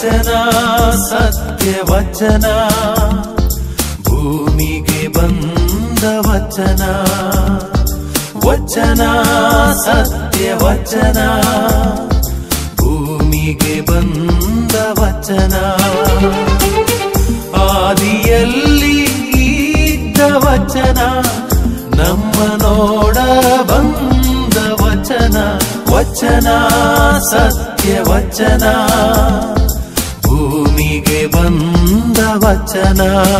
ವಚನ ಸತ್ಯ ವಚನ ಭೂಮಿಗೆ ಬಂದ ವಚನ ವಚನ ಸತ್ಯ ವಚನ ಭೂಮಿಗೆ ಬಂದ ವಚನ ಆದಿಯಲ್ಲಿ ಇದ್ದ ವಚನ ನಮ್ಮ ನೋಡ ಬಂದ ವಚನ ವಚನ ಸತ್ಯ ವಚನ ಭೂಮಿಗೆ ಬಂದ ವಚನ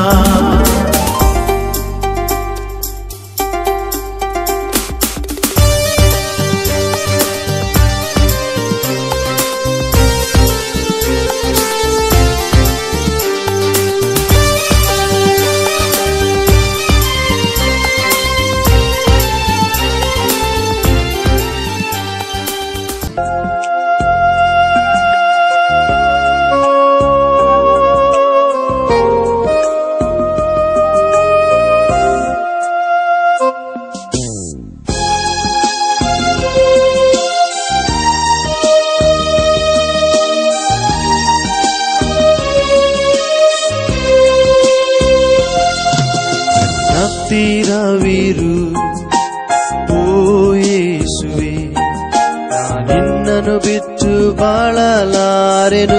ಹತ್ತಿರವಿರು ಓ ಯೇಸುವೆ ನಿನ್ನನ್ನು ಬಿಟ್ಟು ಬಾಳಲಾರೆನು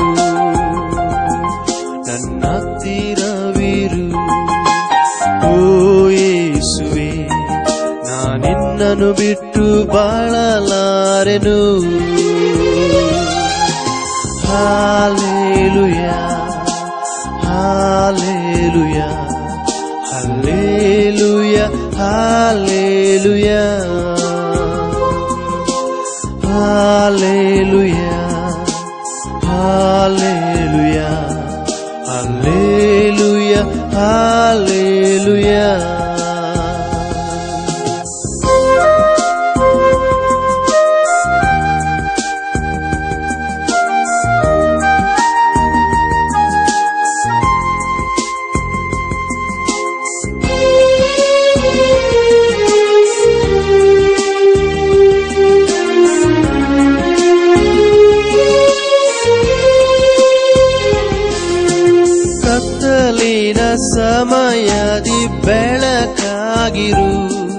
ನನ್ನ ಹತ್ತಿರವಿರು ಓ ಯೇಸುವೆ ನಿನ್ನನ್ನು ಬಿಟ್ಟು ಬಾಳಲಾರೆನು hallelujah hallelujah Hallelujah, hallelujah, hallelujah, hallelujah, hallelujah, hallelujah. ಕತ್ತಲಿನ ಸಮಯದಿ ಬೆಳಕಾಗಿರು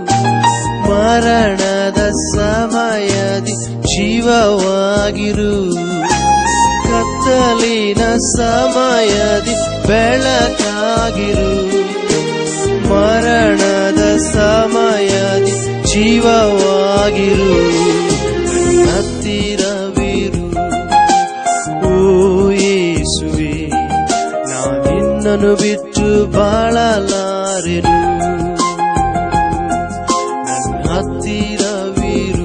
ಮರಣದ ಸಮಯದಿ ಜೀವವಾಗಿರು ಕತ್ತಲಿನ ಸಮಯದಿ ಬೆಳಕಾಗಿರು ಮರಣದ ಸಮಯದಿ ಜೀವವಾಗಿರು ಹತ್ತಿರವಿರು ಓ ಯೇಸುವೆ ನಿನ್ನನ್ನು ಬಿಟ್ಟು ಬಾಳಲಾರೆನು ನನ್ನ ಹತ್ತಿರವಿರು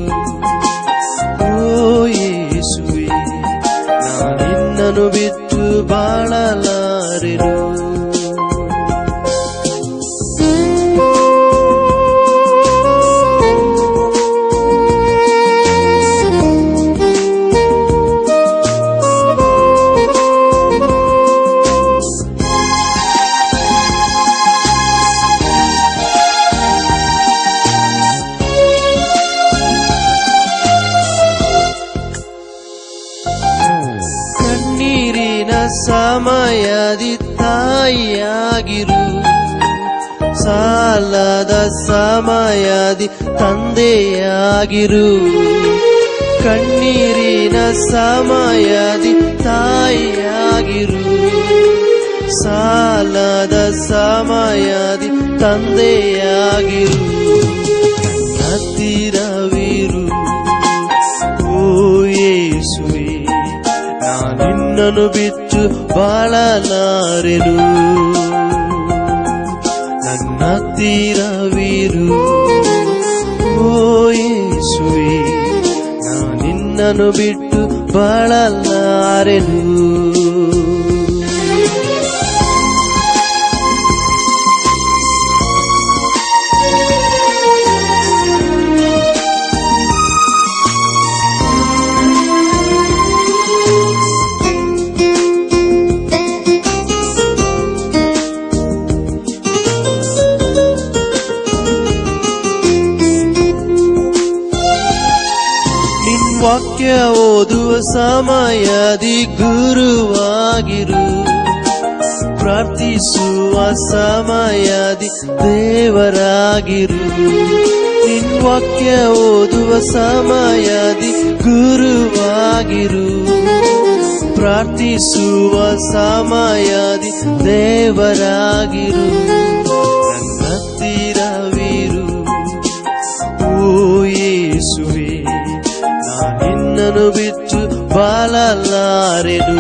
ಓ ಯೇಸುವೆ ನಿನ್ನನ್ನು ಬಿಟ್ಟು ಬಾಳಲಾರೆನು ಕಣ್ಣೀರಿನ ಸಮಯದಿ ತಾಯಿಯಾಗಿರು ಸಾಲದ ಸಮಯದಿ ತಂದೆಯಾಗಿರು ಕಣ್ಣೀರಿನ ಸಮಯದಿ ತಾಯಿಯಾಗಿರು ಸಾಲದ ಸಮಯದಿ ತಂದೆಯಾಗಿರು ಹತ್ತಿರವಿರು ಓ ಯೇಸುವೆ ನಿನ್ನನ್ನು ಬಿಟ್ಟು ಬಾಳಲಾರೆನು ನನ್ನ ಹತ್ತಿರವಿರು ಓ ಯೇಸುವೆ ನಿನ್ನನ್ನು ಬಿಟ್ಟು ಬಾಳಲಾರೆನು ನಿನ್ ವಾಕ್ಯ ವಾಕ್ಯ ಓದುವ ಸಮಯದಿ ಗುರುವಾಗಿರು ಪ್ರಾರ್ಥಿಸುವ ಸಮಯದಿ ದೇವರಾಗಿರು ನಿನ್ ವಾಕ್ಯ ಓದುವ ಸಮಯದಿ ಗುರುವಾಗಿರು ಪ್ರಾರ್ಥಿಸುವ ಸಮಯದಿ ದೇವರಾಗಿರು ನನ್ನ ಹತ್ತಿರವಿರು ಓ ಯೇಸುವೆ ನಾ ನಿನ್ನನ್ನು ಬಿಟ್ಟು ಬಾಳಲಾರೆನು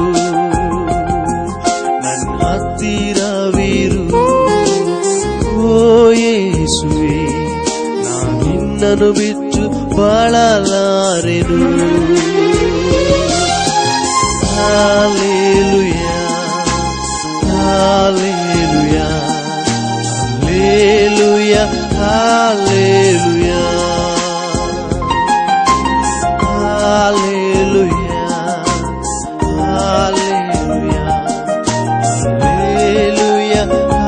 ನನ್ನ ಹತ್ತಿರವಿರು ಓ ಯೇಸುವೆ ನಾ ನಿನ್ನನ್ನು ಬಿಟ್ಟು ಬಾಳಲಾರೆನು hallelujah hallelujah hallelujah hallelujah hallelujah hallelujah hallelujah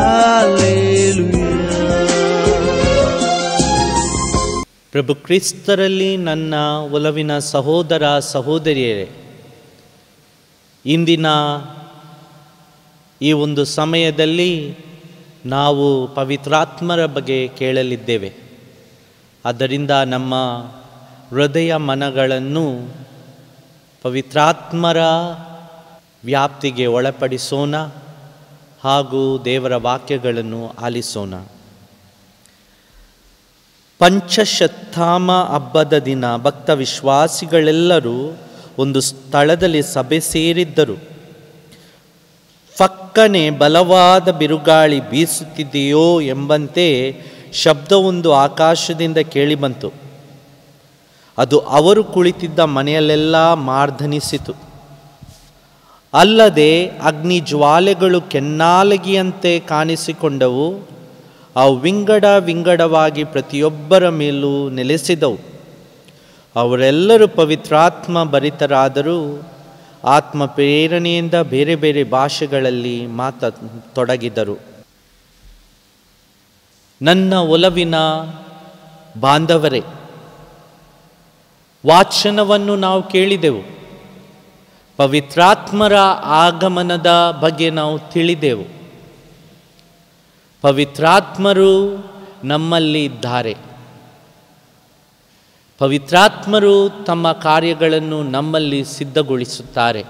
hallelujah ಪ್ರಭು ಕ್ರಿಸ್ತರಲ್ಲಿ ನನ್ನ ಒಲವಿನ ಸಹೋದರ ಸಹೋದರಿಯರೇ ಇಂದಿನ ಈ ಒಂದು ಸಮಯದಲ್ಲಿ ನಾವು ಪವಿತ್ರಾತ್ಮರ ಬಗ್ಗೆ ಕೇಳಲಿದ್ದೇವೆ ಆದ್ದರಿಂದ ನಮ್ಮ ಹೃದಯ ಮನಗಳನ್ನು ಪವಿತ್ರಾತ್ಮರ ವ್ಯಾಪ್ತಿಗೆ ಒಳಪಡಿಸೋಣ ಹಾಗೂ ದೇವರ ವಾಕ್ಯಗಳನ್ನು ಆಲಿಸೋಣ ಪಂಚಶತಾಮ ಹಬ್ಬದ ದಿನ ಭಕ್ತ ವಿಶ್ವಾಸಿಗಳೆಲ್ಲರೂ ಒಂದು ಸ್ಥಳದಲ್ಲಿ ಸಭೆ ಸೇರಿದ್ದರು ಫಕ್ಕನೆ ಬಲವಾದ ಬಿರುಗಾಳಿ ಬೀಸುತ್ತಿದೆಯೋ ಎಂಬಂತೆ ಶಬ್ದವೊಂದು ಆಕಾಶದಿಂದ ಕೇಳಿಬಂತು ಅದು ಅವರು ಕುಳಿತಿದ್ದ ಮನೆಯಲ್ಲೆಲ್ಲ ಮಾರ್ಧನಿಸಿತು ಅಲ್ಲದೆ ಅಗ್ನಿ ಜ್ವಾಲೆಗಳು ಕೆನ್ನಾಲಗಿಯಂತೆ ಕಾಣಿಸಿಕೊಂಡವು ಅವು ವಿಂಗಡ ವಿಂಗಡವಾಗಿ ಪ್ರತಿಯೊಬ್ಬರ ಮೇಲೂ ನೆಲೆಸಿದವು ಅವರೆಲ್ಲರೂ ಪವಿತ್ರಾತ್ಮ ಭರಿತರಾದರೂ ಆತ್ಮ ಪ್ರೇರಣೆಯಿಂದ ಬೇರೆ ಬೇರೆ ಭಾಷೆಗಳಲ್ಲಿ ಮಾತ ತೊಡಗಿದರು ನನ್ನ ಒಲವಿನ ಬಾಂಧವರೇ ವಾಚನವನ್ನು ನಾವು ಕೇಳಿದೆವು ಪವಿತ್ರಾತ್ಮರ ಆಗಮನದ ಬಗ್ಗೆ ನಾವು ತಿಳಿದೆವು ಪವಿತ್ರಾತ್ಮರು ನಮ್ಮಲ್ಲಿ ಇದ್ದಾರೆ ಪವಿತ್ರಾತ್ಮರು ತಮ್ಮ ಕಾರ್ಯಗಳನ್ನು ನಮ್ಮಲ್ಲಿ ಸಿದ್ಧಗೊಳಿಸುತ್ತಾರೆ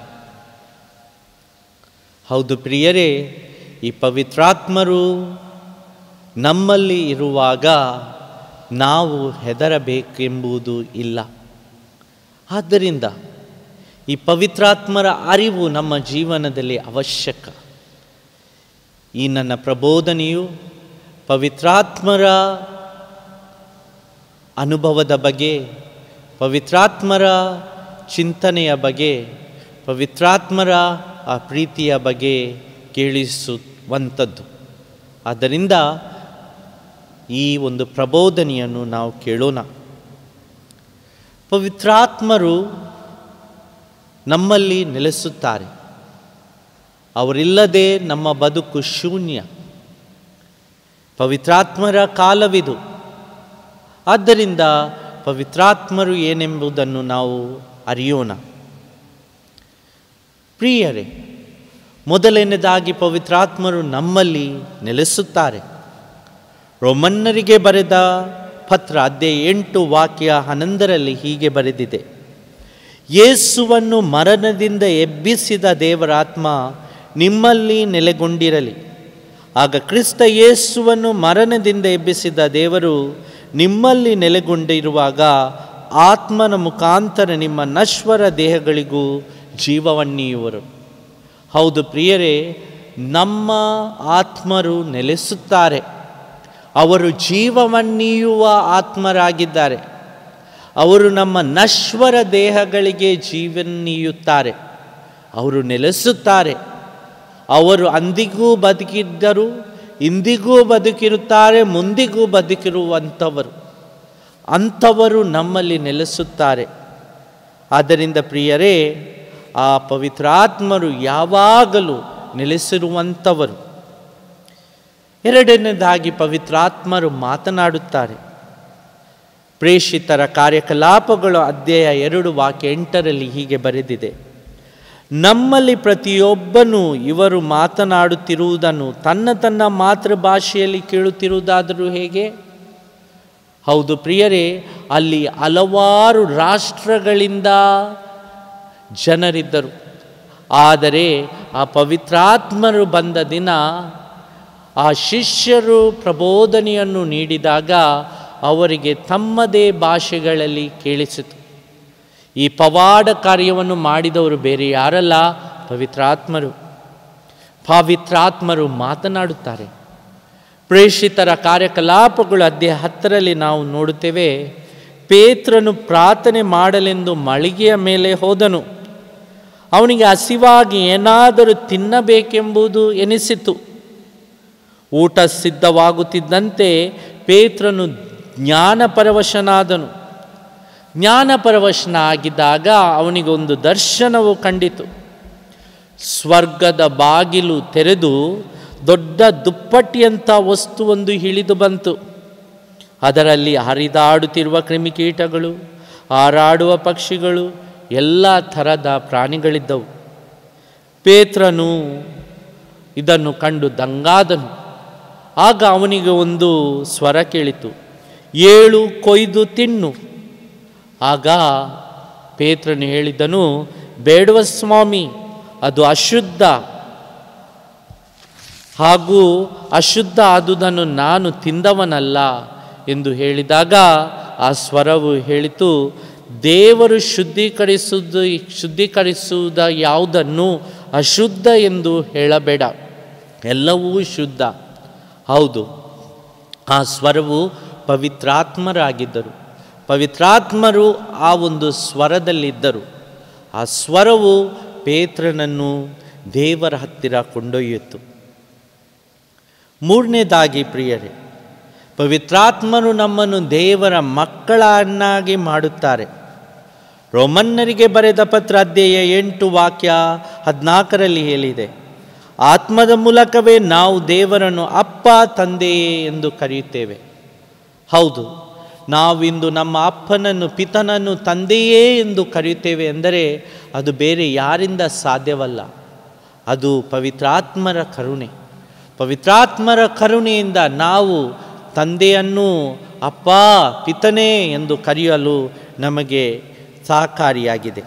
ಹೌದು ಪ್ರಿಯರೇ ಈ ಪವಿತ್ರಾತ್ಮರು ನಮ್ಮಲ್ಲಿ ಇರುವಾಗ ನಾವು ಹೆದರಬೇಕೆಂಬುದು ಇಲ್ಲ ಆದ್ದರಿಂದ ಈ ಪವಿತ್ರಾತ್ಮರ ಅರಿವು ನಮ್ಮ ಜೀವನದಲ್ಲಿ ಅವಶ್ಯಕ ಈ ನನ್ನ ಪ್ರಬೋಧನೆಯು ಪವಿತ್ರಾತ್ಮರ ಅನುಭವದ ಬಗ್ಗೆ ಪವಿತ್ರಾತ್ಮರ ಚಿಂತನೆಯ ಬಗ್ಗೆ ಪವಿತ್ರಾತ್ಮರ ಆ ಪ್ರೀತಿಯ ಬಗ್ಗೆ ಕೇಳಿಸುವಂಥದ್ದು ಆದ್ದರಿಂದ ಈ ಒಂದು ಪ್ರಬೋಧನೆಯನ್ನು ನಾವು ಕೇಳೋಣ ಪವಿತ್ರಾತ್ಮರು ನಮ್ಮಲ್ಲಿ ನೆಲೆಸುತ್ತಾರೆ ಅವರಿಲ್ಲದೆ ನಮ್ಮ ಬದುಕು ಶೂನ್ಯ ಪವಿತ್ರಾತ್ಮರ ಕಾಲವಿದು ಆದ್ದರಿಂದ ಪವಿತ್ರಾತ್ಮರು ಏನೆಂಬುದನ್ನು ನಾವು ಅರಿಯೋಣ ಪ್ರಿಯರೇ ಮೊದಲನೇದಾಗಿ ಪವಿತ್ರಾತ್ಮರು ನಮ್ಮಲ್ಲಿ ನೆಲೆಸುತ್ತಾರೆ ರೋಮನ್ನರಿಗೆ ಬರೆದ ಪತ್ರ ಅಧ್ಯಾಯ ಎಂಟು ವಾಕ್ಯ ಹನ್ನೊಂದರಲ್ಲಿ ಹೀಗೆ ಬರೆದಿದೆ ಯೇಸುವನ್ನು ಮರಣದಿಂದ ಎಬ್ಬಿಸಿದ ದೇವರಾತ್ಮ ನಿಮ್ಮಲ್ಲಿ ನೆಲೆಗೊಂಡಿರಲಿ ಆಗ ಕ್ರಿಸ್ತ ಯೇಸುವನ್ನು ಮರಣದಿಂದ ಎಬ್ಬಿಸಿದ ದೇವರು ನಿಮ್ಮಲ್ಲಿ ನೆಲೆಗೊಂಡಿರುವಾಗ ಆತ್ಮನ ಮುಖಾಂತರ ನಿಮ್ಮ ನಶ್ವರ ದೇಹಗಳಿಗೂ ಜೀವವನ್ನೀಯುವರು ಹೌದು ಪ್ರಿಯರೇ ನಮ್ಮ ಆತ್ಮರು ನೆಲೆಸುತ್ತಾರೆ ಅವರು ಜೀವವನ್ನೀಯುವ ಆತ್ಮರಾಗಿದ್ದಾರೆ ಅವರು ನಮ್ಮ ನಶ್ವರ ದೇಹಗಳಿಗೆ ಜೀವನ್ನೀಯುತ್ತಾರೆ ಅವರು ನೆಲೆಸುತ್ತಾರೆ ಅವರು ಅಂದಿಗೂ ಬದುಕಿದ್ದರು ಇಂದಿಗೂ ಬದುಕಿರುತ್ತಾರೆ ಮುಂದಿಗೂ ಬದುಕಿರುವಂಥವರು ಅಂಥವರು ನಮ್ಮಲ್ಲಿ ನೆಲೆಸುತ್ತಾರೆ ಆದ್ದರಿಂದ ಪ್ರಿಯರೇ ಆ ಪವಿತ್ರಾತ್ಮರು ಯಾವಾಗಲೂ ನೆಲೆಸಿರುವಂಥವರು ಎರಡನೇದಾಗಿ ಪವಿತ್ರಾತ್ಮರು ಮಾತನಾಡುತ್ತಾರೆ ಪ್ರೇಷಿತರ ಕಾರ್ಯಕಲಾಪಗಳು ಅಧ್ಯಾಯ ಎರಡು ವಾಕ್ಯ ಎಂಟರಲ್ಲಿ ಹೀಗೆ ಬರೆದಿದೆ ನಮ್ಮಲ್ಲಿ ಪ್ರತಿಯೊಬ್ಬನು ಇವರು ಮಾತನಾಡುತ್ತಿರುವುದನ್ನು ತನ್ನ ತನ್ನ ಮಾತೃಭಾಷೆಯಲ್ಲಿ ಕೇಳುತ್ತಿರುವುದಾದರೂ ಹೇಗೆ ಹೌದು ಪ್ರಿಯರೇ ಅಲ್ಲಿ ಹಲವಾರು ರಾಷ್ಟ್ರಗಳಿಂದ ಜನರಿದ್ದರು ಆದರೆ ಆ ಪವಿತ್ರಾತ್ಮರು ಬಂದ ದಿನ ಆ ಶಿಷ್ಯರು ಪ್ರಬೋಧನೆಯನ್ನು ನೀಡಿದಾಗ ಅವರಿಗೆ ತಮ್ಮದೇ ಭಾಷೆಗಳಲ್ಲಿ ಕೇಳಿಸಿತು ಈ ಪವಾಡ ಕಾರ್ಯವನ್ನು ಮಾಡಿದವರು ಬೇರೆ ಯಾರಲ್ಲ ಪವಿತ್ರಾತ್ಮರು ಪವಿತ್ರಾತ್ಮರು ಮಾತನಾಡುತ್ತಾರೆ ಪ್ರೇಷಿತರ ಕಾರ್ಯಕಲಾಪಗಳು ಅಧ್ಯಾಯ ಹತ್ತರಲ್ಲಿ ನಾವು ನೋಡುತ್ತೇವೆ ಪೇತ್ರನು ಪ್ರಾರ್ಥನೆ ಮಾಡಲೆಂದು ಮಳಿಗೆಯ ಮೇಲೆ ಹೋದನು ಅವನಿಗೆ ಹಸಿವಾಗಿ ಏನಾದರೂ ತಿನ್ನಬೇಕೆಂಬುದು ಎನಿಸಿತು ಊಟ ಸಿದ್ಧವಾಗುತ್ತಿದ್ದಂತೆ ಪೇತ್ರನು ಜ್ಞಾನಪರವಶನಾದನು ಜ್ಞಾನಪರವಶನ ಆಗಿದ್ದಾಗ ಅವನಿಗೊಂದು ದರ್ಶನವು ಕಂಡಿತು ಸ್ವರ್ಗದ ಬಾಗಿಲು ತೆರೆದು ದೊಡ್ಡ ದುಪ್ಪಟ್ಟಿಯಂಥ ವಸ್ತುವೊಂದು ಇಳಿದು ಬಂತು ಅದರಲ್ಲಿ ಹರಿದಾಡುತ್ತಿರುವ ಕ್ರಿಮಿಕೀಟಗಳು ಹಾರಾಡುವ ಪಕ್ಷಿಗಳು ಎಲ್ಲ ಥರದ ಪ್ರಾಣಿಗಳಿದ್ದವು ಪೇತ್ರನು ಇದನ್ನು ಕಂಡು ದಂಗಾದನು ಆಗ ಅವನಿಗೆ ಒಂದು ಸ್ವರ ಕೇಳಿತು ಏಳು ಕೊಯ್ದು ತಿನ್ನು ಆಗ ಪೇತ್ರನು ಹೇಳಿದನು ಬೇಡುವ ಸ್ವಾಮಿ ಅದು ಅಶುದ್ಧ ಹಾಗೂ ಅಶುದ್ಧ ಆದುದನ್ನು ನಾನು ತಿಂದವನಲ್ಲ ಎಂದು ಹೇಳಿದಾಗ ಆ ಸ್ವರವು ಹೇಳಿತು ದೇವರು ಶುದ್ಧೀಕರಿಸುವುದು ಶುದ್ಧೀಕರಿಸುವುದ ಯಾವುದನ್ನು ಅಶುದ್ಧ ಎಂದು ಹೇಳಬೇಡ ಎಲ್ಲವೂ ಶುದ್ಧ ಹೌದು ಆ ಸ್ವರವು ಪವಿತ್ರಾತ್ಮರಾಗಿದ್ದರು ಪವಿತ್ರಾತ್ಮರು ಆ ಒಂದು ಸ್ವರದಲ್ಲಿದ್ದರು ಆ ಸ್ವರವು ಪೇತ್ರನನ್ನು ದೇವರ ಹತ್ತಿರ ಕೊಂಡೊಯ್ಯಿತು ಮೂರನೇದಾಗಿ ಪ್ರಿಯರೇ ಪವಿತ್ರಾತ್ಮರು ನಮ್ಮನ್ನು ದೇವರ ಮಕ್ಕಳನ್ನಾಗಿ ಮಾಡುತ್ತಾರೆ ರೋಮನ್ನರಿಗೆ ಬರೆದ ಪತ್ರ ಅಧ್ಯಾಯ ಎಂಟು ವಾಕ್ಯ ಹದಿನಾಲ್ಕರಲ್ಲಿ ಹೇಳಿದೆ ಆತ್ಮದ ಮೂಲಕವೇ ನಾವು ದೇವರನ್ನು ಅಪ್ಪ ತಂದೆಯೇ ಎಂದು ಕರೆಯುತ್ತೇವೆ ಹೌದು ನಾವಿಂದು ನಮ್ಮ ಅಪ್ಪನನ್ನು ಪಿತನನ್ನು ತಂದೆಯೇ ಎಂದು ಕರೆಯುತ್ತೇವೆ ಎಂದರೆ ಅದು ಬೇರೆ ಯಾರಿಂದ ಸಾಧ್ಯವಲ್ಲ ಅದು ಪವಿತ್ರಾತ್ಮರ ಕರುಣೆ ಪವಿತ್ರಾತ್ಮರ ಕರುಣೆಯಿಂದ ನಾವು ತಂದೆಯನ್ನು ಅಪ್ಪ ಪಿತನೇ ಎಂದು ಕರೆಯಲು ನಮಗೆ ಸಹಕಾರಿಯಾಗಿದೆ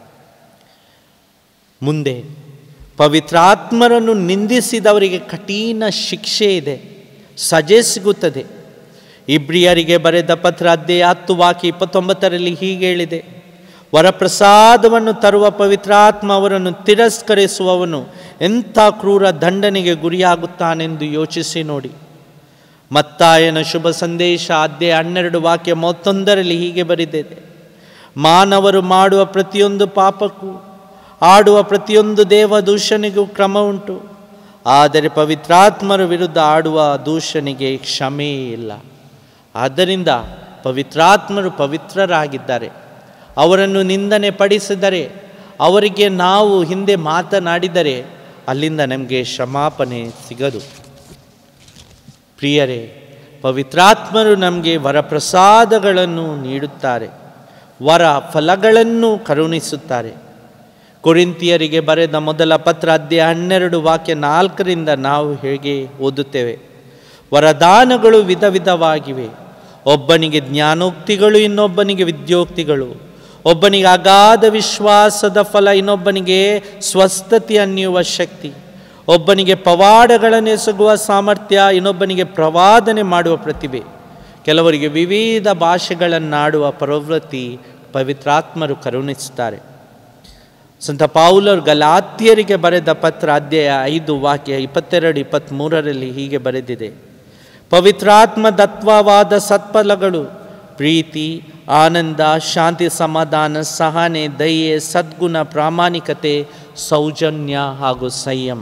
ಮುಂದೆ ಪವಿತ್ರಾತ್ಮರನ್ನು ನಿಂದಿಸಿದವರಿಗೆ ಕಠಿಣ ಶಿಕ್ಷೆ ಇದೆ ಸಜೆ ಸಿಗುತ್ತದೆ ಇಬ್ರಿಯರಿಗೆ ಬರೆದ ಪತ್ರ ಅಧ್ಯಾಯ ಹತ್ತು ವಾಕ್ಯ ಇಪ್ಪತ್ತೊಂಬತ್ತರಲ್ಲಿ ಹೀಗೆ ಹೇಳಿದೆ ವರಪ್ರಸಾದವನ್ನು ತರುವ ಪವಿತ್ರಾತ್ಮ ಅವರನ್ನು ತಿರಸ್ಕರಿಸುವವನು ಎಂಥ ಕ್ರೂರ ದಂಡನೆಗೆ ಗುರಿಯಾಗುತ್ತಾನೆಂದು ಯೋಚಿಸಿ ನೋಡಿ ಮತ್ತಾಯನ ಶುಭ ಸಂದೇಶ ಅಧ್ಯಾಯ ಹನ್ನೆರಡು ವಾಕ್ಯ ಮೂವತ್ತೊಂದರಲ್ಲಿ ಹೀಗೆ ಬರೆದಿದೆ ಮಾನವರು ಮಾಡುವ ಪ್ರತಿಯೊಂದು ಪಾಪಕ್ಕೂ ಆಡುವ ಪ್ರತಿಯೊಂದು ದೇವ ದೂಷಣೆಗೂ ಕ್ರಮ ಉಂಟು ಆದರೆ ಪವಿತ್ರಾತ್ಮರ ವಿರುದ್ಧ ಆಡುವ ದೂಷಣೆಗೆ ಕ್ಷಮೆ ಇಲ್ಲ ಆದ್ದರಿಂದ ಪವಿತ್ರಾತ್ಮರು ಪವಿತ್ರರಾಗಿದ್ದಾರೆ ಅವರನ್ನು ನಿಂದನೆ ಪಡಿಸಿದರೆ ಅವರಿಗೆ ನಾವು ಹಿಂದೆ ಮಾತನಾಡಿದರೆ ಅಲ್ಲಿಂದ ನಮಗೆ ಕ್ಷಮಾಪಣೆ ಸಿಗದು ಪ್ರಿಯರೇ ಪವಿತ್ರಾತ್ಮರು ನಮಗೆ ವರಪ್ರಸಾದಗಳನ್ನು ನೀಡುತ್ತಾರೆ ವರ ಫಲಗಳನ್ನು ಕರುಣಿಸುತ್ತಾರೆ ಕೊರಿಂತಿಯರಿಗೆ ಬರೆದ ಮೊದಲ ಪತ್ರ ಅಧ್ಯಾಯ ಹನ್ನೆರಡು ವಾಕ್ಯ ನಾಲ್ಕರಿಂದ ನಾವು ಹೇಗೆ ಓದುತ್ತೇವೆ ವರದಾನಗಳು ವಿಧ ವಿಧವಾಗಿವೆ ಒಬ್ಬನಿಗೆ ಜ್ಞಾನೋಕ್ತಿಗಳು ಇನ್ನೊಬ್ಬನಿಗೆ ವಿದ್ಯೋಕ್ತಿಗಳು ಒಬ್ಬನಿಗೆ ಅಗಾಧ ವಿಶ್ವಾಸದ ಫಲ ಇನ್ನೊಬ್ಬನಿಗೆ ಸ್ವಸ್ಥತೆ ಅನ್ನುವ ಶಕ್ತಿ ಒಬ್ಬನಿಗೆ ಪವಾಡಗಳನ್ನು ಎಸಗುವ ಸಾಮರ್ಥ್ಯ ಇನ್ನೊಬ್ಬನಿಗೆ ಪ್ರವಾದನೆ ಮಾಡುವ ಪ್ರತಿಭೆ ಕೆಲವರಿಗೆ ವಿವಿಧ ಭಾಷೆಗಳನ್ನಾಡುವ ಪ್ರವೃತ್ತಿ ಪವಿತ್ರಾತ್ಮರು ಕರುಣಿಸುತ್ತಾರೆ ಸಂತ ಪೌಲರು ಗಲಾತ್ಯರಿಗೆ ಬರೆದ ಪತ್ರ ಅಧ್ಯಾಯ ಐದು ವಾಕ್ಯ ಇಪ್ಪತ್ತೆರಡು ಇಪ್ಪತ್ತ್ಮೂರರಲ್ಲಿ ಹೀಗೆ ಬರೆದಿದೆ ಪವಿತ್ರಾತ್ಮ ದತ್ವವಾದ ಸತ್ಫಲಗಳು ಪ್ರೀತಿ ಆನಂದ ಶಾಂತಿ ಸಮಾಧಾನ ಸಹನೆ ದಯೆ ಸದ್ಗುಣ ಪ್ರಾಮಾಣಿಕತೆ ಸೌಜನ್ಯ ಹಾಗೂ ಸಂಯಮ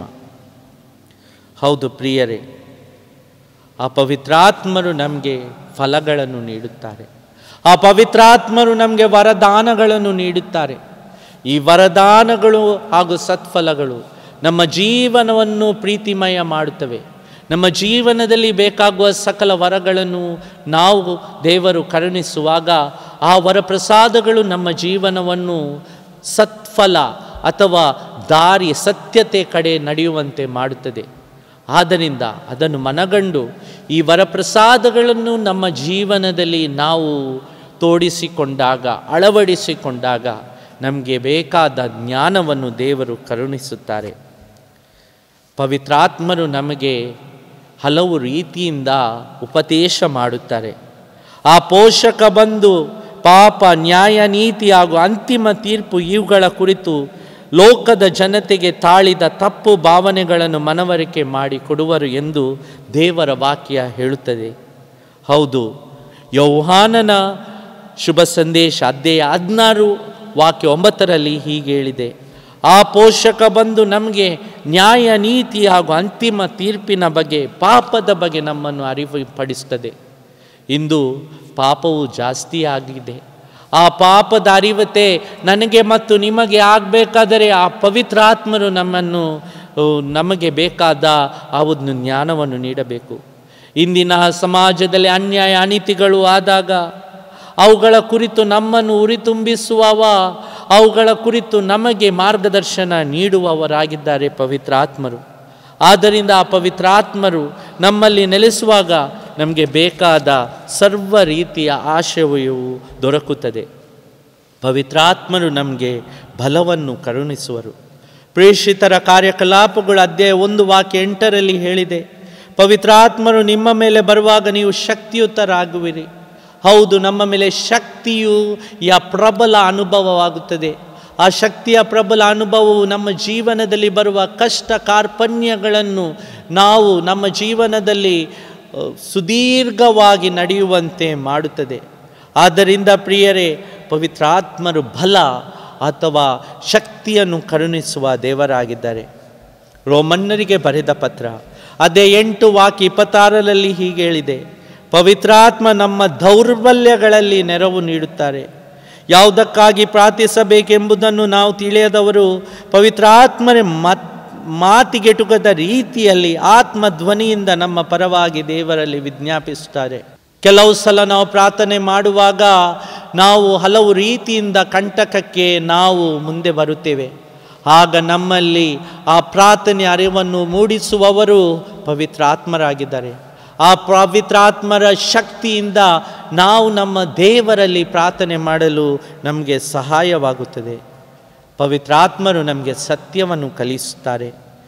ಹೌದು ಪ್ರಿಯರೇ ಆ ಪವಿತ್ರಾತ್ಮರು ನಮಗೆ ಫಲಗಳನ್ನು ನೀಡುತ್ತಾರೆ ಆ ಪವಿತ್ರಾತ್ಮರು ನಮಗೆ ವರದಾನಗಳನ್ನು ನೀಡುತ್ತಾರೆ ಈ ವರದಾನಗಳು ಹಾಗೂ ಸತ್ಫಲಗಳು ನಮ್ಮ ಜೀವನವನ್ನು ಪ್ರೀತಿಮಯ ಮಾಡುತ್ತವೆ ನಮ್ಮ ಜೀವನದಲ್ಲಿ ಬೇಕಾಗುವ ಸಕಲ ವರಗಳನ್ನು ನಾವು ದೇವರು ಕರುಣಿಸುವಾಗ ಆ ವರಪ್ರಸಾದಗಳು ನಮ್ಮ ಜೀವನವನ್ನು ಸತ್ಫಲ ಅಥವಾ ದಾರಿ ಸತ್ಯತೆ ಕಡೆ ನಡೆಯುವಂತೆ ಮಾಡುತ್ತದೆ ಆದ್ದರಿಂದ ಅದನ್ನು ಮನಗಂಡು ಈ ವರಪ್ರಸಾದಗಳನ್ನು ನಮ್ಮ ಜೀವನದಲ್ಲಿ ನಾವು ತೋಡಿಸಿಕೊಂಡಾಗ ಅಳವಡಿಸಿಕೊಂಡಾಗ ನಮಗೆ ಬೇಕಾದ ಜ್ಞಾನವನ್ನು ದೇವರು ಕರುಣಿಸುತ್ತಾರೆ ಪವಿತ್ರಾತ್ಮರು ನಮಗೆ ಹಲವು ರೀತಿಯಿಂದ ಉಪದೇಶ ಮಾಡುತ್ತಾರೆ ಆ ಪೋಷಕ ಬಂದು ಪಾಪ ನ್ಯಾಯ ನೀತಿ ಹಾಗೂ ಅಂತಿಮ ತೀರ್ಪು ಇವುಗಳ ಕುರಿತು ಲೋಕದ ಜನತೆಗೆ ತಾಳಿದ ತಪ್ಪು ಭಾವನೆಗಳನ್ನು ಮನವರಿಕೆ ಮಾಡಿ ಕೊಡುವರು ಎಂದು ದೇವರ ವಾಕ್ಯ ಹೇಳುತ್ತದೆ ಹೌದು ಯೌಹಾನನ ಶುಭ ಸಂದೇಶ ಅಧ್ಯಾಯ ಹದಿನಾರು ವಾಕ್ಯ ಒಂಬತ್ತರಲ್ಲಿ ಹೀಗೆ ಹೇಳಿದೆ ಆ ಪೋಷಕ ಬಂದು ನಮಗೆ ನ್ಯಾಯ ನೀತಿ ಹಾಗೂ ಅಂತಿಮ ತೀರ್ಪಿನ ಬಗ್ಗೆ ಪಾಪದ ಬಗ್ಗೆ ನಮ್ಮನ್ನು ಅರಿವು ಪಡಿಸ್ತದೆ ಇಂದು ಪಾಪವು ಜಾಸ್ತಿ ಆಗಿದೆ ಆ ಪಾಪದ ಅರಿವತೆ ನನಗೆ ಮತ್ತು ನಿಮಗೆ ಆಗಬೇಕಾದರೆ ಆ ಪವಿತ್ರಾತ್ಮರು ನಮ್ಮನ್ನು ಆ, ನಮಗೆ ಬೇಕಾದ ಆ ಒಂದು ಜ್ಞಾನವನ್ನು ನೀಡಬೇಕು ಇಂದಿನ ಸಮಾಜದಲ್ಲಿ ಅನ್ಯಾಯ ಅನೀತಿಗಳು ಆದಾಗ ಅವುಗಳ ಕುರಿತು ನಮ್ಮನ್ನು ಉರಿತುಂಬಿಸುವವ ಅವುಗಳ ಕುರಿತು ನಮಗೆ ಮಾರ್ಗದರ್ಶನ ನೀಡುವವರಾಗಿದ್ದಾರೆ ಪವಿತ್ರಾತ್ಮರು ಆದ್ದರಿಂದ ಆ ಪವಿತ್ರಾತ್ಮರು ನಮ್ಮಲ್ಲಿ ನೆಲೆಸುವಾಗ ನಮಗೆ ಬೇಕಾದ ಸರ್ವ ರೀತಿಯ ಆಶಯವು ದೊರಕುತ್ತದೆ ಪವಿತ್ರಾತ್ಮರು ನಮಗೆ ಬಲವನ್ನು ಕರುಣಿಸುವರು ಪ್ರೇಷಿತರ ಕಾರ್ಯಕಲಾಪಗಳು ಅಧ್ಯಾಯ ಒಂದು ವಾಕ್ಯ ಎಂಟರಲ್ಲಿ ಹೇಳಿದೆ ಪವಿತ್ರಾತ್ಮರು ನಿಮ್ಮ ಮೇಲೆ ಬರುವಾಗ ನೀವು ಶಕ್ತಿಯುತರಾಗುವಿರಿ ಹೌದು ನಮ್ಮ ಮೇಲೆ ಶಕ್ತಿಯು ಯ ಪ್ರಬಲ ಅನುಭವವಾಗುತ್ತದೆ ಆ ಶಕ್ತಿಯ ಪ್ರಬಲ ಅನುಭವವು ನಮ್ಮ ಜೀವನದಲ್ಲಿ ಬರುವ ಕಷ್ಟ ಕಾರ್ಪಣ್ಯಗಳನ್ನು ನಾವು ನಮ್ಮ ಜೀವನದಲ್ಲಿ ಅ, ಸುದೀರ್ಘವಾಗಿ ನಡೆಯುವಂತೆ ಮಾಡುತ್ತದೆ ಆದ್ದರಿಂದ ಪ್ರಿಯರೇ ಪವಿತ್ರಾತ್ಮರು ಬಲ ಅಥವಾ ಶಕ್ತಿಯನ್ನು ಕರುಣಿಸುವ ದೇವರಾಗಿದ್ದಾರೆ ರೋಮನ್ನರಿಗೆ ಬರೆದ ಪತ್ರ ಅದೇ ಎಂಟು ವಾಕ್ಯ ಇಪ್ಪತ್ತಾರರಲ್ಲಿ ಹೀಗೆ ಹೇಳಿದೆ ಪವಿತ್ರಾತ್ಮ ನಮ್ಮ ದೌರ್ಬಲ್ಯಗಳಲ್ಲಿ ನೆರವು ನೀಡುತ್ತಾರೆ ಯಾವುದಕ್ಕಾಗಿ ಪ್ರಾರ್ಥಿಸಬೇಕೆಂಬುದನ್ನು ನಾವು ತಿಳಿಯದವರು ಪವಿತ್ರಾತ್ಮರ ಮತ್ ಮಾತಿಗೆಟುಕದ ರೀತಿಯಲ್ಲಿ ಆತ್ಮ ಧ್ವನಿಯಿಂದ ನಮ್ಮ ಪರವಾಗಿ ದೇವರಲ್ಲಿ ವಿಜ್ಞಾಪಿಸುತ್ತಾರೆ ಕೆಲವು ಸಲ ನಾವು ಪ್ರಾರ್ಥನೆ ಮಾಡುವಾಗ ನಾವು ಹಲವು ರೀತಿಯಿಂದ ಕಂಟಕಕ್ಕೆ ನಾವು ಮುಂದೆ ಬರುತ್ತೇವೆ ಆಗ ನಮ್ಮಲ್ಲಿ ಆ ಪ್ರಾರ್ಥನೆ ಅರಿವನ್ನು ಮೂಡಿಸುವವರು ಪವಿತ್ರಾತ್ಮರಾಗಿದ್ದಾರೆ ಆ ಪವಿತ್ರಾತ್ಮರ ಶಕ್ತಿಯಿಂದ ನಾವು ನಮ್ಮ ದೇವರಲ್ಲಿ ಪ್ರಾರ್ಥನೆ ಮಾಡಲು ನಮಗೆ ಸಹಾಯವಾಗುತ್ತದೆ ಪವಿತ್ರಾತ್ಮರು ನಮಗೆ ಸತ್ಯವನ್ನು ಕಲಿಸುತ್ತಾರೆ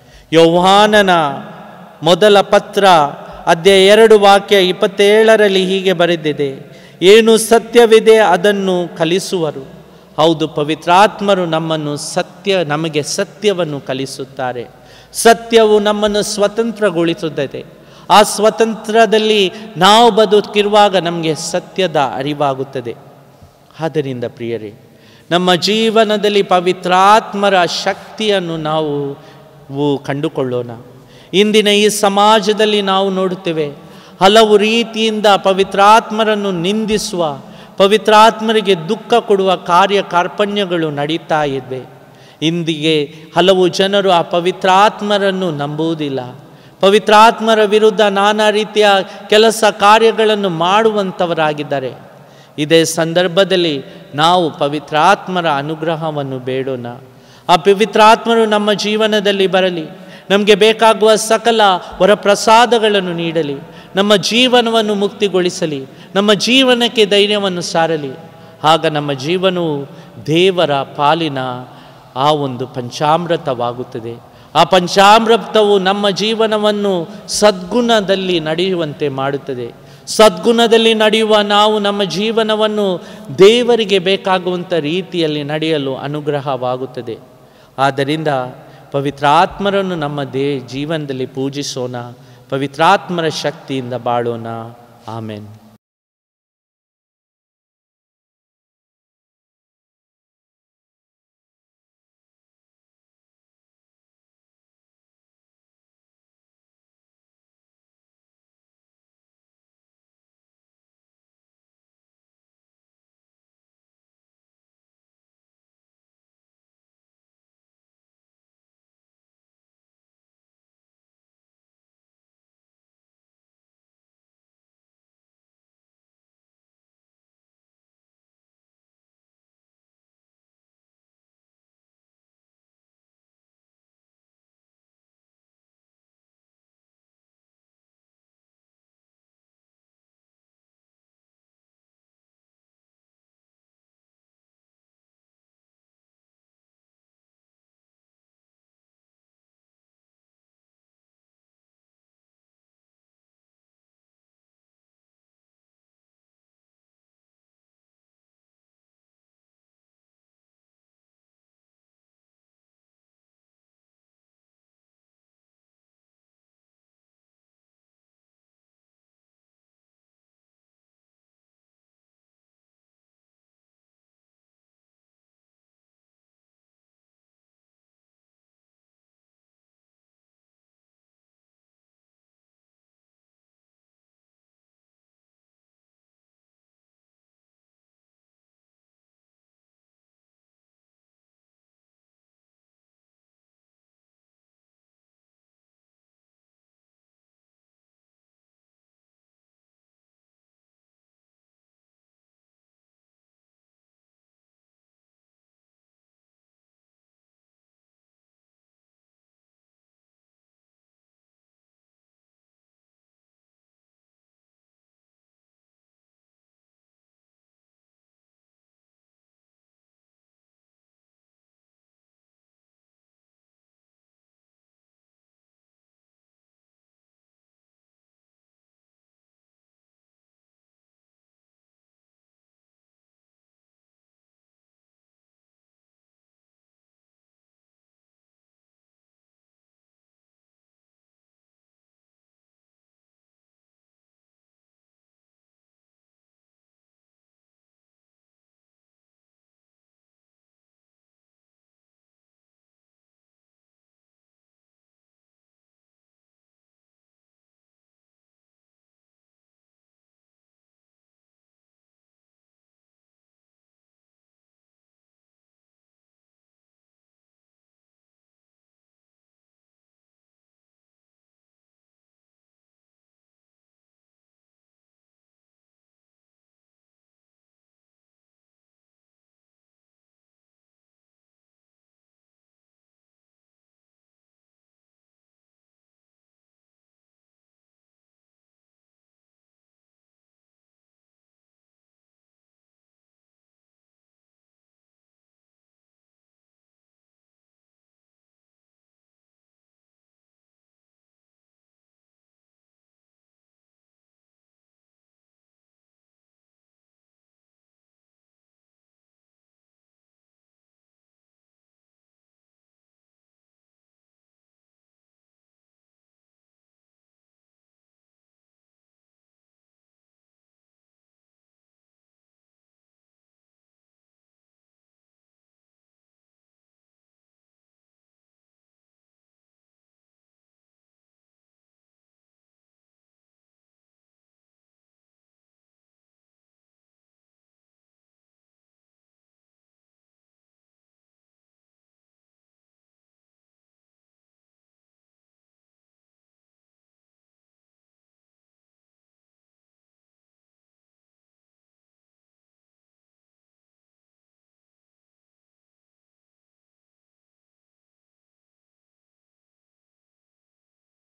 ಯೌಹಾನನ ಮೊದಲ ಪತ್ರ ಅಧ್ಯಾಯ ಎರಡು ವಾಕ್ಯ ಇಪ್ಪತ್ತೇಳರಲ್ಲಿ ಹೀಗೆ ಬರೆದಿದೆ ಏನು ಸತ್ಯವಿದೆ ಅದನ್ನು ಕಲಿಸುವರು ಹೌದು ಪವಿತ್ರಾತ್ಮರು ನಮ್ಮನ್ನು ಸತ್ಯ ನಮಗೆ ಸತ್ಯವನ್ನು ಕಲಿಸುತ್ತಾರೆ ಸತ್ಯವು ನಮ್ಮನ್ನು ಸ್ವತಂತ್ರಗೊಳಿಸುತ್ತದೆ ಆ ಸ್ವತಂತ್ರದಲ್ಲಿ ನಾವು ಬದುಕಿರುವಾಗ ನಮಗೆ ಸತ್ಯದ ಅರಿವಾಗುತ್ತದೆ ಆದ್ದರಿಂದ ಪ್ರಿಯರೇ ನಮ್ಮ ಜೀವನದಲ್ಲಿ ಪವಿತ್ರಾತ್ಮರ ಶಕ್ತಿಯನ್ನು ನಾವು ವು- ಕಂಡುಕೊಳ್ಳೋಣ ಇಂದಿನ ಈ ಸಮಾಜದಲ್ಲಿ ನಾವು ನೋಡುತ್ತೇವೆ ಹಲವು ರೀತಿಯಿಂದ ಪವಿತ್ರಾತ್ಮರನ್ನು ನಿಂದಿಸುವ ಪವಿತ್ರಾತ್ಮರಿಗೆ ದುಃಖ ಕೊಡುವ ಕಾರ್ಯ ಕಾರ್ಪಣ್ಯಗಳು ನಡೀತಾ ಇವೆ ಇಂದಿಗೆ ಹಲವು ಜನರು ಆ ಪವಿತ್ರಾತ್ಮರನ್ನು ನಂಬುವುದಿಲ್ಲ ಪವಿತ್ರಾತ್ಮರ ವಿರುದ್ಧ ನಾನಾ ರೀತಿಯ ಕೆಲಸ ಕಾರ್ಯಗಳನ್ನು ಮಾಡುವಂಥವರಾಗಿದ್ದಾರೆ ಇದೇ ಸಂದರ್ಭದಲ್ಲಿ ನಾವು ಪವಿತ್ರಾತ್ಮರ ಅನುಗ್ರಹವನ್ನು ಬೇಡೋಣ ಆ ಪವಿತ್ರಾತ್ಮರು ನಮ್ಮ ಜೀವನದಲ್ಲಿ ಬರಲಿ ನಮಗೆ ಬೇಕಾಗುವ ಸಕಲ ವರಪ್ರಸಾದಗಳನ್ನು ನೀಡಲಿ ನಮ್ಮ ಜೀವನವನ್ನು ಮುಕ್ತಿಗೊಳಿಸಲಿ ನಮ್ಮ ಜೀವನಕ್ಕೆ ಧೈರ್ಯವನ್ನು ಸಾರಲಿ ಆಗ ನಮ್ಮ ಜೀವನವು ದೇವರ ಪಾಲಿನ ಆ ಒಂದು ಪಂಚಾಮೃತವಾಗುತ್ತದೆ ಆ ಪಂಚಾಮೃತವು ನಮ್ಮ ಜೀವನವನ್ನು ಸದ್ಗುಣದಲ್ಲಿ ನಡೆಯುವಂತೆ ಮಾಡುತ್ತದೆ ಸದ್ಗುಣದಲ್ಲಿ ನಡೆಯುವ ನಾವು ನಮ್ಮ ಜೀವನವನ್ನು ದೇವರಿಗೆ ಬೇಕಾಗುವಂಥ ರೀತಿಯಲ್ಲಿ ನಡೆಯಲು ಅನುಗ್ರಹವಾಗುತ್ತದೆ ಆದ್ದರಿಂದ ಪವಿತ್ರಾತ್ಮರನ್ನು ನಮ್ಮ ದೇ ಜೀವನದಲ್ಲಿ ಪೂಜಿಸೋಣ ಪವಿತ್ರಾತ್ಮರ ಶಕ್ತಿಯಿಂದ ಬಾಳೋಣ ಆಮೇನ್